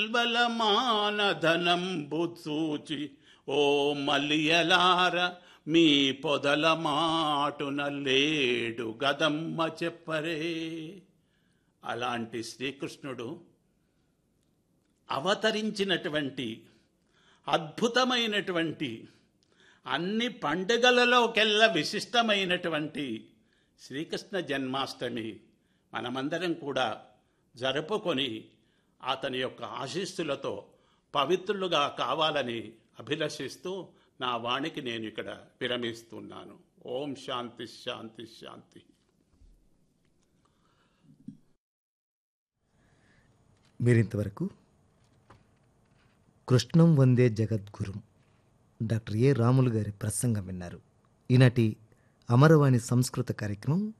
బలమానధనంబు చూచి ఓ మలియలార మీ పొదల మాటున లేడు గదమ్మ చెప్పరే అలాంటి శ్రీకృష్ణుడు అవతరించినటువంటి అద్భుతమైనటువంటి అన్ని పండుగలలోకెల్లా విశిష్టమైనటువంటి శ్రీకృష్ణ జన్మాష్టమి మనమందరం కూడా జరుపుకొని అతని యొక్క ఆశీస్సులతో పవిత్రులుగా కావాలని అభిలషిస్తూ నా వాణికి నేను ఇక్కడ విరమిస్తున్నాను ఓం శాంతి శాంతి శాంతి మీరింతవరకు కృష్ణం వందే జగద్గురుం డాక్టర్ ఏ రాములు గారి ప్రసంగం విన్నారు ఈనాటి అమరవాణి సంస్కృత కార్యక్రమం